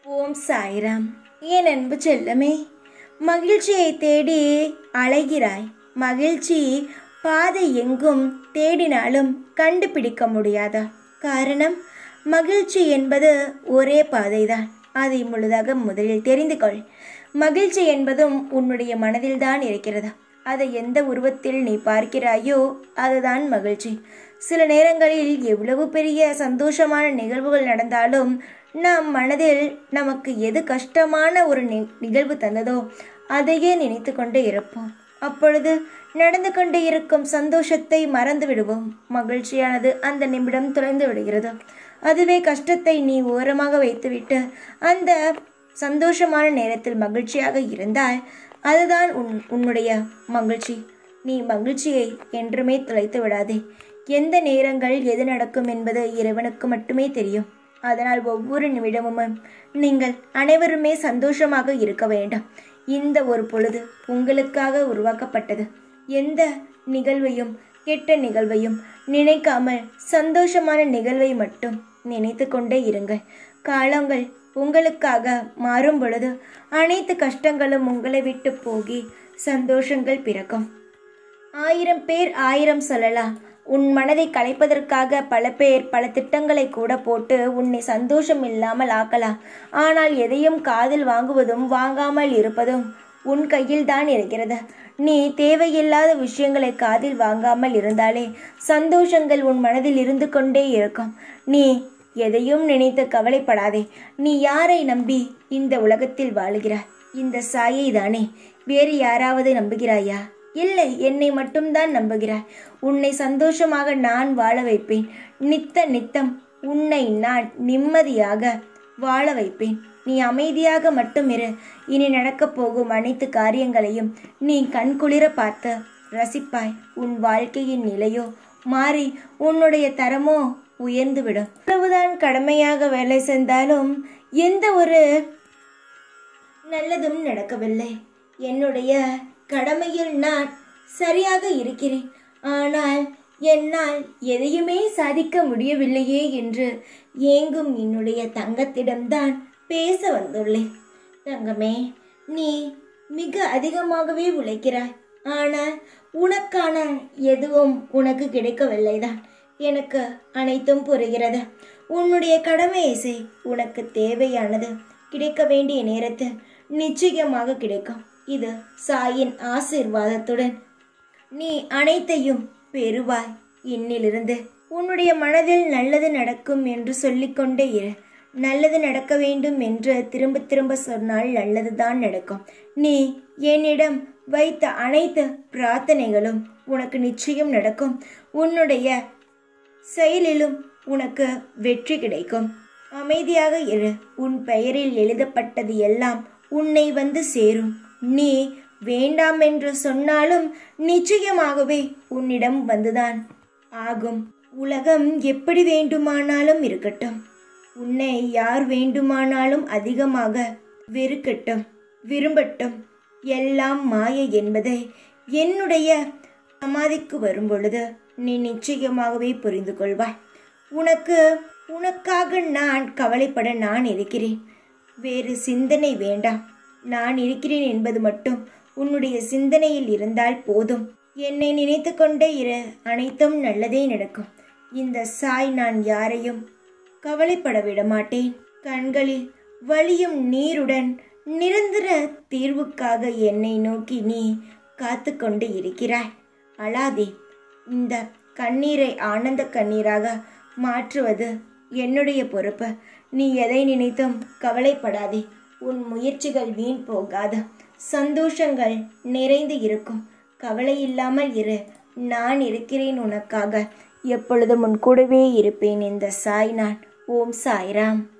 ஓம் சாய்ராம் என் அன்பு செல்லமே மகிழ்ச்சியை தேடி அலைகிறாய் மகிழ்ச்சி பாதை எங்கும் தேடினாலும் கண்டுபிடிக்க முடியாதா காரணம் மகிழ்ச்சி என்பது ஒரே பாதைதான் அதை முழுதாக முதலில் தெரிந்து கொள் மகிழ்ச்சி என்பதும் உன்னுடைய மனதில்தான் இருக்கிறது அதை எந்த உருவத்தில் நீ பார்க்கிறாயோ அதுதான் மகிழ்ச்சி சில நேரங்களில் எவ்வளவு பெரிய சந்தோஷமான நிகழ்வுகள் நடந்தாலும் நம் மனதில் நமக்கு எது கஷ்டமான ஒரு நி- நிகழ்வு தந்ததோ அதையே நினைத்து கொண்டே இருப்போம் அப்பொழுது நடந்து கொண்டே இருக்கும் சந்தோஷத்தை மறந்து விடுவோம் மகிழ்ச்சியானது அந்த நிமிடம் தொலைந்து விடுகிறது அதுவே கஷ்டத்தை நீ ஓரமாக வைத்துவிட்டு அந்த சந்தோஷமான நேரத்தில் மகிழ்ச்சியாக இருந்தால் அதுதான் உன் உன்னுடைய மகிழ்ச்சி நீ மகிழ்ச்சியை என்றுமே தொலைத்து விடாதே எந்த நேரங்கள் எது நடக்கும் என்பது இறைவனுக்கு மட்டுமே தெரியும் அதனால் ஒவ்வொரு நிமிடமும் நீங்கள் அனைவருமே சந்தோஷமாக இருக்க வேண்டும் இந்த ஒரு பொழுது உங்களுக்காக உருவாக்கப்பட்டது எந்த நிகழ்வையும் கெட்ட நிகழ்வையும் நினைக்காமல் சந்தோஷமான நிகழ்வை மட்டும் நினைத்து கொண்டே இருங்கள் காலங்கள் உங்களுக்காக மாறும் பொழுது அனைத்து கஷ்டங்களும் உங்களை விட்டு போகி சந்தோஷங்கள் பிறக்கும் ஆயிரம் பேர் ஆயிரம் சொல்லலாம் உன் மனதை கலைப்பதற்காக பல பேர் பல திட்டங்களை கூட போட்டு உன்னை சந்தோஷம் இல்லாமல் ஆக்கலாம் ஆனால் எதையும் காதில் வாங்குவதும் வாங்காமல் இருப்பதும் உன் கையில் தான் இருக்கிறது நீ தேவையில்லாத விஷயங்களை காதில் வாங்காமல் இருந்தாலே சந்தோஷங்கள் உன் மனதில் இருந்து கொண்டே இருக்கும் நீ எதையும் நினைத்து கவலைப்படாதே நீ யாரை நம்பி இந்த உலகத்தில் வாழுகிறாய் இந்த சாயை தானே வேறு யாராவது நம்புகிறாயா இல்லை என்னை மட்டும்தான் நம்புகிறாய் உன்னை சந்தோஷமாக நான் வாழ வைப்பேன் நித்த நித்தம் உன்னை நான் நிம்மதியாக வாழ வைப்பேன் நீ அமைதியாக மட்டும் இரு இனி நடக்கப் போகும் அனைத்து காரியங்களையும் நீ கண்குளிர பார்த்து ரசிப்பாய் உன் வாழ்க்கையின் நிலையோ மாறி உன்னுடைய தரமோ உயர்ந்துவிடும் எவ்வளவுதான் கடமையாக வேலை செஞ்சாலும் எந்த ஒரு நல்லதும் நடக்கவில்லை என்னுடைய கடமையில் நான் சரியாக இருக்கிறேன் ஆனால் என்னால் எதையுமே சாதிக்க முடியவில்லையே என்று ஏங்கும் என்னுடைய தங்கத்திடம்தான் பேச வந்துள்ளேன் தங்கமே நீ மிக அதிகமாகவே உழைக்கிறாய் ஆனால் உனக்கான எதுவும் உனக்கு கிடைக்கவில்லைதான் எனக்கு அனைத்தும் புரிகிறது உன்னுடைய கடமையை செய் உனக்கு தேவையானது கிடைக்க வேண்டிய நேரத்தில் நிச்சயமாக கிடைக்கும் இது சாயின் ஆசீர்வாதத்துடன் நீ அனைத்தையும் பெறுவாய் இன்னிலிருந்து உன்னுடைய மனதில் நல்லது நடக்கும் என்று சொல்லிக்கொண்டே இரு நல்லது நடக்க வேண்டும் என்று திரும்ப திரும்ப சொன்னால் நல்லதுதான் நடக்கும் நீ என்னிடம் வைத்த அனைத்து பிரார்த்தனைகளும் உனக்கு நிச்சயம் நடக்கும் உன்னுடைய செயலிலும் உனக்கு வெற்றி கிடைக்கும் அமைதியாக இரு உன் பெயரில் எழுதப்பட்டது எல்லாம் உன்னை வந்து சேரும் நீ வேண்டாம் என்று சொன்னாலும் நிச்சயமாகவே உன்னிடம் வந்துதான் ஆகும் உலகம் எப்படி வேண்டுமானாலும் இருக்கட்டும் உன்னை யார் வேண்டுமானாலும் அதிகமாக வெறுக்கட்டும் விரும்பட்டும் எல்லாம் மாயை என்பதை என்னுடைய சமாதிக்கு வரும் பொழுது நீ நிச்சயமாகவே புரிந்து கொள்வாய் உனக்கு உனக்காக நான் கவலைப்பட நான் இருக்கிறேன் வேறு சிந்தனை வேண்டாம் நான் இருக்கிறேன் என்பது மட்டும் உன்னுடைய சிந்தனையில் இருந்தால் போதும் என்னை நினைத்து கொண்டே இரு அனைத்தும் நல்லதே நடக்கும் இந்த சாய் நான் யாரையும் கவலைப்பட விட மாட்டேன் கண்களில் வலியும் நீருடன் நிரந்தர தீர்வுக்காக என்னை நோக்கி நீ காத்து கொண்டு இருக்கிறாய் அழாதே இந்த கண்ணீரை ஆனந்த கண்ணீராக மாற்றுவது என்னுடைய பொறுப்பு நீ எதை நினைத்தும் கவலைப்படாதே உன் முயற்சிகள் வீண் போகாது சந்தோஷங்கள் நிறைந்து இருக்கும் கவலை இல்லாமல் இரு நான் இருக்கிறேன் உனக்காக எப்பொழுதும் உன் கூடவே இருப்பேன் இந்த சாய் நான் ஓம் சாய்ராம்